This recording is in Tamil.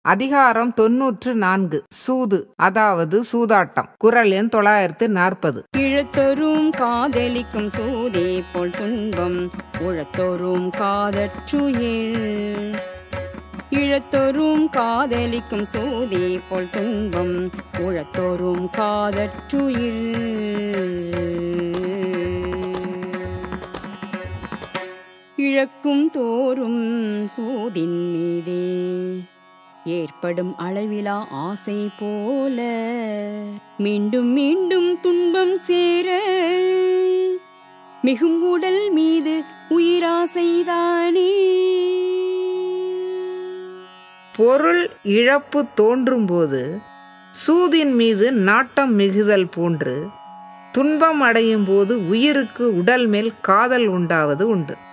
அதிகாரம் தொன்னூற்று நான்கு சூது அதாவது சூதாட்டம் குரல் எண் தொள்ளாயிரத்து நாற்பது இழத்தொரும் காதலிக்கும் சூதே போல் துன்பம் உழத்தொரும் காதற்றுயிர் இழத்தொரும் காதலிக்கும் சூதே போல் துன்பம் உழத்தொரும் காதற்றுயிர் இழக்கும் தோறும் சூதின் மீதே ஏற்படும் அளவிலா ஆசை போல மீண்டும் மீண்டும் துன்பம் சேர மிகும் உடல் மீது உயிராசைதானே பொருள் இழப்பு தோன்றும்போது சூதின் மீது நாட்டம் மிகுதல் போன்று துன்பம் அடையும் போது உயிருக்கு உடல் மேல் காதல் உண்டாவது உண்டு